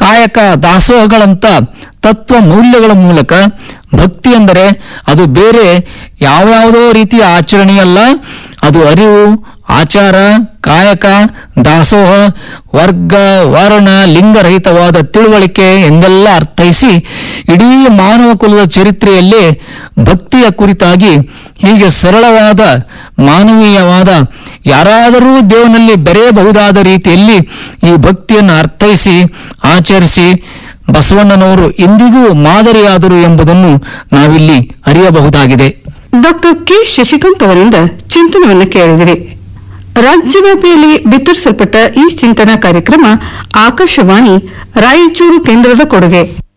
ಕಾಯಕ ದಾಸೋಹಗಳಂತ ತತ್ವ ಮೌಲ್ಯಗಳ ಮೂಲಕ ಭಕ್ತಿ ಎಂದರೆ ಅದು ಬೇರೆ ಯಾವ್ಯಾವುದೋ ರೀತಿಯ ಆಚರಣೆಯಲ್ಲ ಅದು ಅರಿವು ಆಚಾರ ಕಾಯಕ ದಾಸೋಹ ವರ್ಗ ವರ್ಣ ಲಿಂಗರಹಿತವಾದ ತಿಳುವಳಿಕೆ ಎಂದೆಲ್ಲ ಅರ್ಥೈಸಿ ಇಡೀ ಮಾನವ ಕುಲದ ಚರಿತ್ರೆಯಲ್ಲಿ ಭಕ್ತಿಯ ಕುರಿತಾಗಿ ಹೀಗೆ ಸರಳವಾದ ಮಾನವೀಯವಾದ ಯಾರಾದರೂ ದೇವನಲ್ಲಿ ಬೆರೆಯಬಹುದಾದ ರೀತಿಯಲ್ಲಿ ಈ ಭಕ್ತಿಯನ್ನು ಅರ್ಥೈಸಿ ಆಚರಿಸಿ ಬಸವಣ್ಣನವರು ಇಂದಿಗೂ ಮಾದರಿಯಾದರು ಎಂಬುದನ್ನು ನಾವಿಲ್ಲಿ ಅರಿಯಬಹುದಾಗಿದೆ ಡಾಕ್ಟರ್ ಕೆ ಶಶಿಕಾಂತ್ ಅವರಿಂದ ಚಿಂತನವನ್ನು ಕೇಳಿದಿರಿ ರಾಜ್ಯವ್ಯಾಪಿಯಲ್ಲಿ ಬಿತ್ತರಿಸಲ್ಪಟ್ಟ ಈ ಚಿಂತನಾ ಕಾರ್ಯಕ್ರಮ ಆಕಾಶವಾಣಿ ರಾಯಚೂರು ಕೇಂದ್ರದ ಕೊಡುಗೆ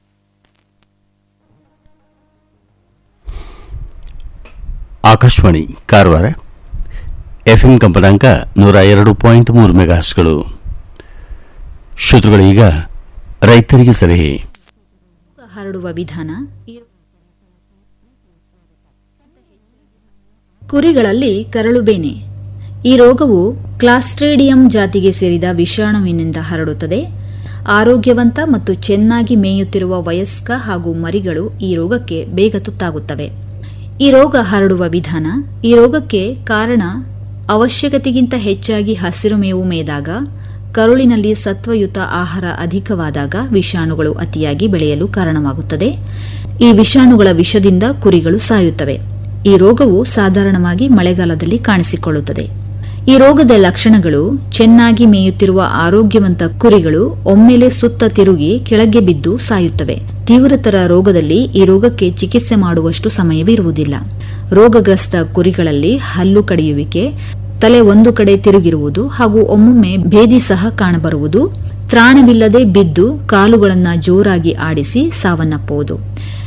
ಆಕಾಶವಾಣಿ ಕಾರವಾರ ಎಫ್ಎಂ ಕಂಪನಾಂಕ ನೂರ ಎರಡು ಪಾಯಿಂಟ್ ಮೂರು ಮೆಗಾಸ್ಗಳು ಶ್ರೋತೃಗಳೀಗ ರೈತರಿಗೆ ಸಲಹೆ ಹರಡುವ ವಿಧಾನ ಕುರಿಗಳಲ್ಲಿ ಕರಳುಬೇನೆ ಈ ರೋಗವು ಕ್ಲಾಸ್ಟ್ರೇಡಿಯಂ ಜಾತಿಗೆ ಸೇರಿದ ವಿಷಾಣುವಿನಿಂದ ಹರಡುತ್ತದೆ ಆರೋಗ್ಯವಂತ ಮತ್ತು ಚೆನ್ನಾಗಿ ಮೇಯುತ್ತಿರುವ ವಯಸ್ಕ ಹಾಗೂ ಮರಿಗಳು ಈ ರೋಗಕ್ಕೆ ಬೇಗ ತುತ್ತಾಗುತ್ತವೆ ಈ ರೋಗ ಹರಡುವ ವಿಧಾನ ಈ ರೋಗಕ್ಕೆ ಕಾರಣ ಅವಶ್ಯಕತೆಗಿಂತ ಹೆಚ್ಚಾಗಿ ಹಸಿರು ಮೇವು ಮೇಯ್ದಾಗ ಕರುಳಿನಲ್ಲಿ ಸತ್ವಯುತ ಆಹಾರ ಅಧಿಕವಾದಾಗ ವಿಷಾಣುಗಳು ಅತಿಯಾಗಿ ಬೆಳೆಯಲು ಕಾರಣವಾಗುತ್ತದೆ ಈ ವಿಷಾಣುಗಳ ವಿಷದಿಂದ ಕುರಿಗಳು ಸಾಯುತ್ತವೆ ಈ ರೋಗವು ಸಾಧಾರಣವಾಗಿ ಮಳೆಗಾಲದಲ್ಲಿ ಕಾಣಿಸಿಕೊಳ್ಳುತ್ತದೆ ಈ ರೋಗದ ಲಕ್ಷಣಗಳು ಚೆನ್ನಾಗಿ ಮೇಯುತ್ತಿರುವ ಆರೋಗ್ಯವಂತ ಕುರಿಗಳು ಒಮ್ಮೆಲೆ ಸುತ್ತ ತಿರುಗಿ ಕೆಳಗೆ ಬಿದ್ದು ಸಾಯುತ್ತವೆ ತೀವ್ರತರ ರೋಗದಲ್ಲಿ ಈ ರೋಗಕ್ಕೆ ಚಿಕಿತ್ಸೆ ಮಾಡುವಷ್ಟು ಸಮಯವಿರುವುದಿಲ್ಲ ರೋಗಗ್ರಸ್ತ ಕುರಿಗಳಲ್ಲಿ ಹಲ್ಲು ಕಡಿಯುವಿಕೆ ತಲೆ ಒಂದು ಕಡೆ ತಿರುಗಿರುವುದು ಹಾಗೂ ಒಮ್ಮೊಮ್ಮೆ ಭೇದಿ ಸಹ ಕಾಣಬರುವುದು ತ್ರಾಣವಿಲ್ಲದೆ ಬಿದ್ದು ಕಾಲುಗಳನ್ನು ಜೋರಾಗಿ ಆಡಿಸಿ ಸಾವನ್ನಪ್ಪುವುದು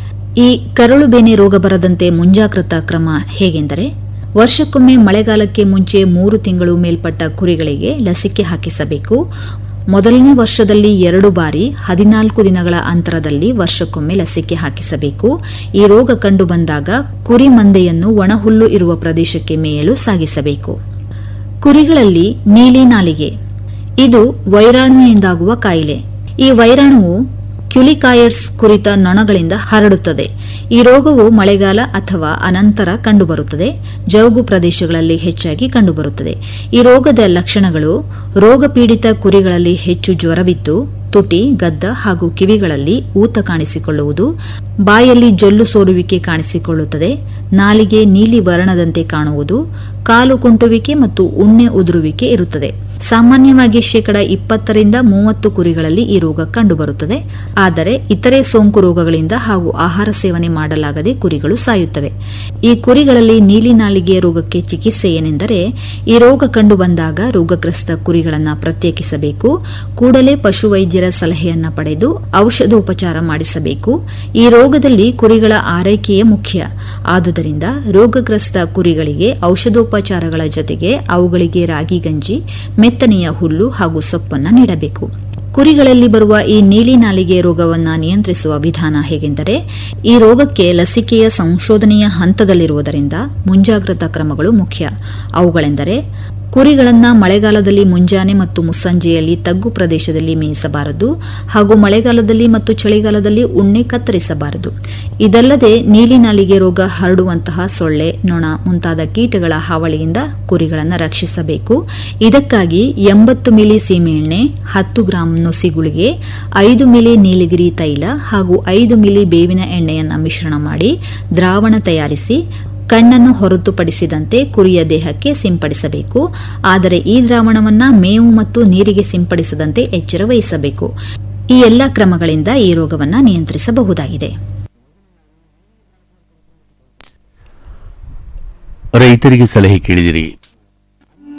ಈ ಕರಳು ಬೇನೆ ರೋಗ ಬರದಂತೆ ಮುಂಜಾಗ್ರತಾ ಕ್ರಮ ಹೇಗೆಂದರೆ ವರ್ಷಕ್ಕೊಮ್ಮೆ ಮಳೆಗಾಲಕ್ಕೆ ಮುಂಚೆ ಮೂರು ತಿಂಗಳು ಮೇಲ್ಪಟ್ಟ ಕುರಿಗಳಿಗೆ ಲಸಿಕೆ ಹಾಕಿಸಬೇಕು ಮೊದಲನೇ ವರ್ಷದಲ್ಲಿ ಎರಡು ಬಾರಿ ಹದಿನಾಲ್ಕು ದಿನಗಳ ಅಂತರದಲ್ಲಿ ವರ್ಷಕ್ಕೊಮ್ಮೆ ಲಸಿಕೆ ಹಾಕಿಸಬೇಕು ಈ ರೋಗ ಕಂಡು ಬಂದಾಗ ಕುರಿ ಮಂದೆಯನ್ನು ಒಣಹುಲ್ಲು ಇರುವ ಪ್ರದೇಶಕ್ಕೆ ಮೇಯಲು ಸಾಗಿಸಬೇಕು ಕುರಿಗಳಲ್ಲಿ ನೀಲಿ ನಾಲಿಗೆ ಇದು ವೈರಾಣುವಿನಿಂದಾಗುವ ಕಾಯಿಲೆ ಈ ವೈರಾಣುವು ಕ್ಯುಲಿಕಾಯರ್ಸ್ ಕುರಿತ ನೊಣಗಳಿಂದ ಹರಡುತ್ತದೆ ಈ ರೋಗವು ಮಳೆಗಾಲ ಅಥವಾ ಅನಂತರ ಕಂಡುಬರುತ್ತದೆ ಜೌಗು ಪ್ರದೇಶಗಳಲ್ಲಿ ಹೆಚ್ಚಾಗಿ ಕಂಡುಬರುತ್ತದೆ ಈ ರೋಗದ ಲಕ್ಷಣಗಳು ರೋಗಪೀಡಿತ ಕುರಿಗಳಲ್ಲಿ ಹೆಚ್ಚು ಜ್ವರವಿದ್ದು ತುಟಿ ಗದ್ದ ಹಾಗೂ ಕಿವಿಗಳಲ್ಲಿ ಊತ ಕಾಣಿಸಿಕೊಳ್ಳುವುದು ಬಾಯಲ್ಲಿ ಜೊಲ್ಲು ಸೋರುವಿಕೆ ಕಾಣಿಸಿಕೊಳ್ಳುತ್ತದೆ ನಾಲಿಗೆ ನೀಲಿ ವರ್ಣದಂತೆ ಕಾಣುವುದು ಕಾಲು ಕುಂಟುವಿಕೆ ಮತ್ತು ಉಣ್ಣೆ ಉದುರುವಿಕೆ ಇರುತ್ತದೆ ಸಾಮಾನ್ಯವಾಗಿ ಶೇಕಡ ಇಪ್ಪತ್ತರಿಂದ ಮೂವತ್ತು ಕುರಿಗಳಲ್ಲಿ ಈ ರೋಗ ಕಂಡುಬರುತ್ತದೆ ಆದರೆ ಇತರೆ ಸೋಂಕು ರೋಗಗಳಿಂದ ಹಾಗೂ ಆಹಾರ ಸೇವನೆ ಮಾಡಲಾಗದೆ ಕುರಿಗಳು ಸಾಯುತ್ತವೆ ಈ ಕುರಿಗಳಲ್ಲಿ ನೀಲಿ ನಾಲಿಗೆಯ ರೋಗಕ್ಕೆ ಚಿಕಿತ್ಸೆ ಏನೆಂದರೆ ಈ ರೋಗ ಕಂಡು ಬಂದಾಗ ರೋಗಗ್ರಸ್ತ ಕುರಿಗಳನ್ನು ಪ್ರತ್ಯೇಕಿಸಬೇಕು ಕೂಡಲೇ ಪಶುವೈದ್ಯರ ಸಲಹೆಯನ್ನ ಪಡೆದು ಔಷಧೋಪಚಾರ ಮಾಡಿಸಬೇಕು ಈ ರೋಗದಲ್ಲಿ ಕುರಿಗಳ ಆರೈಕೆಯೇ ಮುಖ್ಯ ಆದುದರಿಂದ ರೋಗಗ್ರಸ್ತ ಕುರಿಗಳಿಗೆ ಔಷಧೋಪಚಾರಗಳ ಜೊತೆಗೆ ಅವುಗಳಿಗೆ ರಾಗಿ ಗಂಜಿ ಮೆತ್ತನೆಯ ಹುಲ್ಲು ಹಾಗೂ ಸೊಪ್ಪನ್ನು ನೀಡಬೇಕು ಕುರಿಗಳಲ್ಲಿ ಬರುವ ಈ ನೀಲಿ ನಾಲಿಗೆ ರೋಗವನ್ನು ನಿಯಂತ್ರಿಸುವ ವಿಧಾನ ಹೇಗೆಂದರೆ ಈ ರೋಗಕ್ಕೆ ಲಸಿಕೆಯ ಸಂಶೋಧನೆಯ ಹಂತದಲ್ಲಿರುವುದರಿಂದ ಮುಂಜಾಗ್ರತಾ ಕ್ರಮಗಳು ಮುಖ್ಯ ಅವುಗಳೆಂದರೆ ಕುರಿಗಳನ್ನ ಮಳೆಗಾಲದಲ್ಲಿ ಮುಂಜಾನೆ ಮತ್ತು ಮುಸ್ಸಂಜೆಯಲ್ಲಿ ತಗ್ಗು ಪ್ರದೇಶದಲ್ಲಿ ಮೇಯಿಸಬಾರದು ಹಾಗೂ ಮಳೆಗಾಲದಲ್ಲಿ ಮತ್ತು ಚಳಿಗಾಲದಲ್ಲಿ ಉಣ್ಣೆ ಕತ್ತರಿಸಬಾರದು ಇದಲ್ಲದೆ ನೀಲಿ ನಾಲಿಗೆ ರೋಗ ಹರಡುವಂತಹ ಸೊಳ್ಳೆ ನೊಣ ಮುಂತಾದ ಕೀಟಗಳ ಹಾವಳಿಯಿಂದ ಕುರಿಗಳನ್ನು ರಕ್ಷಿಸಬೇಕು ಇದಕ್ಕಾಗಿ ಎಂಬತ್ತು ಮಿಲಿ ಸೀಮೆಎಣ್ಣೆ ಹತ್ತು ಗ್ರಾಂ ನುಸಿಗುಳಿಗೆ ಐದು ಮಿಲಿ ನೀಲಗಿರಿ ತೈಲ ಹಾಗೂ ಐದು ಮಿಲಿ ಬೇವಿನ ಎಣ್ಣೆಯನ್ನು ಮಿಶ್ರಣ ಮಾಡಿ ದ್ರಾವಣ ತಯಾರಿಸಿ ಕಣ್ಣನ್ನು ಹೊರತುಪಡಿಸಿದಂತೆ ಕುರಿಯ ದೇಹಕ್ಕೆ ಸಿಂಪಡಿಸಬೇಕು ಆದರೆ ಈ ದ್ರಾವಣವನ್ನ ಮೇವು ಮತ್ತು ನೀರಿಗೆ ಸಿಂಪಡಿಸದಂತೆ ಎಚ್ಚರ ವಹಿಸಬೇಕು ಈ ಎಲ್ಲ ಕ್ರಮಗಳಿಂದ ಈ ರೋಗವನ್ನು ನಿಯಂತ್ರಿಸಬಹುದಾಗಿದೆ ರೈತರಿಗೆ ಸಲಹೆ ಕೇಳಿದಿರಿ